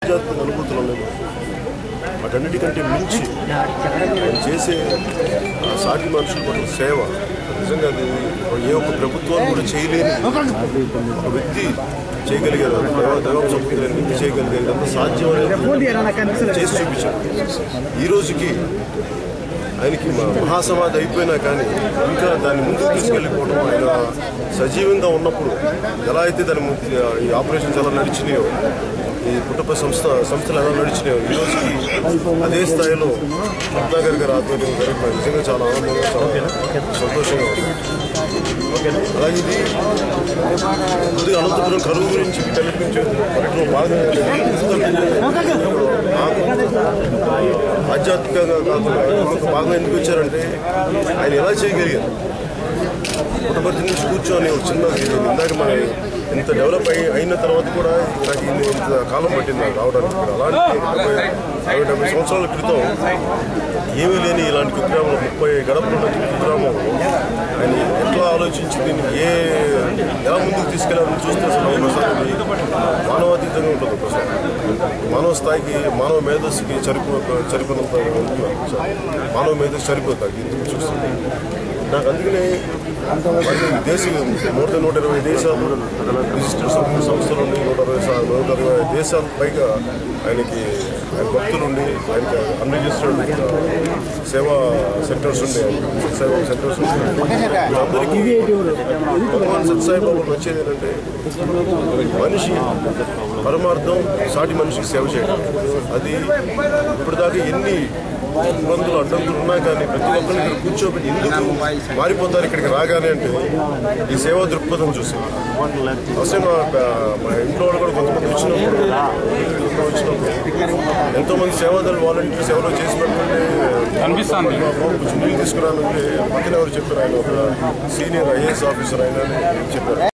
ఆధ్యాత్మిక అనుభూతులు ఉన్నాయి వాటన్నిటికంటే మించి ఆయన చేసే ఆ సాటి మనుషుల పట్ల సేవ నిజంగా అది ఏ ఒక్క ప్రభుత్వాలు కూడా చేయలేని ఒక వ్యక్తి చేయగలిగారు దైవ- దైవం సంపూర్ణ వ్యక్తి చేయగలిగారు అంత సాధ్యం అనేది చేసి చూపించారు ఈ రోజుకి ఆయనకి మ- మహాసమాధి అయిపోయినా కానీ ఇంకా దాన్ని ముందుకు తీసుకెళ్ళిపోవడం ఆయన సజీవంగా ఉన్నప్పుడు ఎలా అయితే దాని ముందు- ఈ ఆపరేషన్స్ ఎలా నడిచినాయో ఈ పుట్టప సంస్థ సంస్థలు ఎలా నడిచినాయో ఈ రోజుకి అదే స్థాయిలో రత్నాకర్ గారి ఆధ్వర్యం జరిగిన నిజంగా చాలా ఆనందంగా చాలా సంతోషంగా ఉంది అలాగే ఇది కొద్దిగా అనంతపురం కరువు గురించి కల్పించే పర్యటన బాగా ఆధ్యాత్మికంగా కాకుండా ఇంకొక భాగం ఎందుకు వచ్చారంటే ఆయన ఎలా చేయగలిగారు పుట్టపర్తి నుంచి కూర్చొని ఒక చిన్న ఇది ఇందాక మన ఇంత డెవలప్ అయి అయిన తర్వాత కూడా నాకు ఇన్ని ఇంత కాలం పట్టింది నాకు రావడానికి ఇక్కడ అలాంటి ముప్పై అరవై డెబ్బై సంవత్సరాల క్రితం ఏమీ లేని ఇలాంటి కుగ్రామం ముప్పై గడపలు ఉన్న కుగ్రామం ఆయన ఎట్లా ఆలోచించి దీన్ని ఏ ఎలా ముందుకు తీసుకెళ్లాలని చూస్తే అసలు ఒకసారి మానవాతీతంగా ఉంటుంది ఒకసారి మానవ స్థాయికి మానవ మేధస్సుకి చరిపో చరిపోనంత ఉంటుంది. మానవ మేధస్సు సరిపోతుంది ఇందుకు చూస్తుంది నాకు అందుకనే మరి దేశ నూట నూట ఇరవై దేశాలు రిజిస్టర్డ్ సం- సంస్థలు ఉండి నూట అరవై సా- నూట అరవై దేశాల పైగా ఆయనకి ఆయన భక్తులు ఉండి ఆయనకి అన్రిజిస్టర్డ్ సేవా సెంటర్స్ ఉండే సేవా సెంటర్స్ ఉండే అందరికీ భగవాన్ సత్సాయి బాబు వచ్చేది ఏంటంటే మనిషి పరమార్థం సాటి మనిషికి సేవ చేయడం అది ఇప్పటిదాకా ఎన్ని ఇబ్బందులు అడ్డంకులు ఉన్నా కానీ ప్రతి ఒక్కరిని ఇక్కడ కూర్చోబెట్టి ఎందుకు మారిపోతారు ఇక్కడికి రాగానే అంటే ఈ సేవా దృక్పథం చూసి అసలు మా మా ఇంట్లో వాళ్ళు కూడా కొంతమంది వచ్చినప్పుడు ఇంట్లో వచ్చినప్పుడు ఎంతో మంది సేవాదాలు వాలంటీర్ సేవలో చేసినటువంటి అనిపిస్తుంది. కొంచెం నీళ్ళు తీసుకురానంటే పక్కన ఎవరు చెప్పారు ఆయన ఒక సీనియర్ ఐఏఎస్ ఆఫీసర్ ఆయన అని చెప్పారు